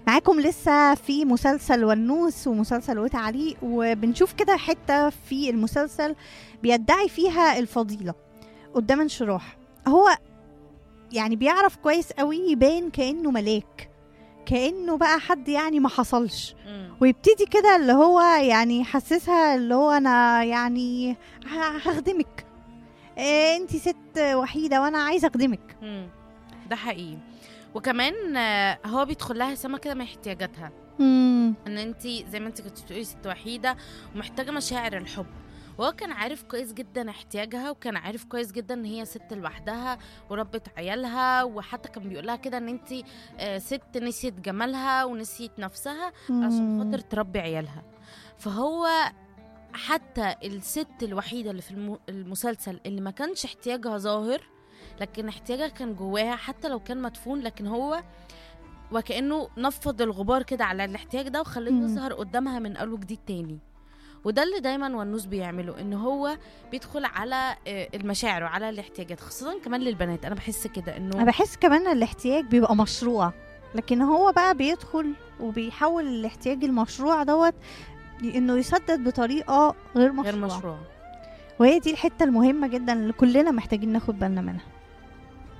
معاكم لسه في مسلسل ونوس ومسلسل وتعليق وبنشوف كده حتة في المسلسل بيدعي فيها الفضيلة قدام انشراح هو يعني بيعرف كويس قوي يبان كأنه ملاك كأنه بقى حد يعني ما حصلش مم. ويبتدي كده اللي هو يعني يحسسها اللي هو انا يعني ه- هخدمك إيه انتي ست وحيده وانا عايزه اخدمك مم. ده حقيقي وكمان آه، هو بيدخل لها سما كده من احتياجاتها مم. ان انت زي ما انت كنت بتقولي ست وحيده ومحتاجه مشاعر الحب وهو كان عارف كويس جدا احتياجها وكان عارف كويس جدا ان هي ست لوحدها وربت عيالها وحتى كان بيقول لها كده ان انت آه، ست نسيت جمالها ونسيت نفسها عشان خاطر تربي عيالها فهو حتى الست الوحيدة اللي في الم- المسلسل اللي ما كانش احتياجها ظاهر لكن احتياجها كان جواها حتى لو كان مدفون لكن هو وكأنه نفض الغبار كده على الاحتياج ده وخليه مم. يظهر قدامها من أول وجديد تاني وده اللي دايما ونوس بيعمله ان هو بيدخل على آه، المشاعر وعلى الاحتياجات خاصة كمان للبنات انا بحس كده انا انه بحس كمان الاحتياج بيبقى مشروع لكن هو بقى بيدخل وبيحول الاحتياج المشروع دوت انه يسدد بطريقه غير مشروع, غير مشروع وهي دي الحته المهمه جدا اللي كلنا محتاجين ناخد بالنا منها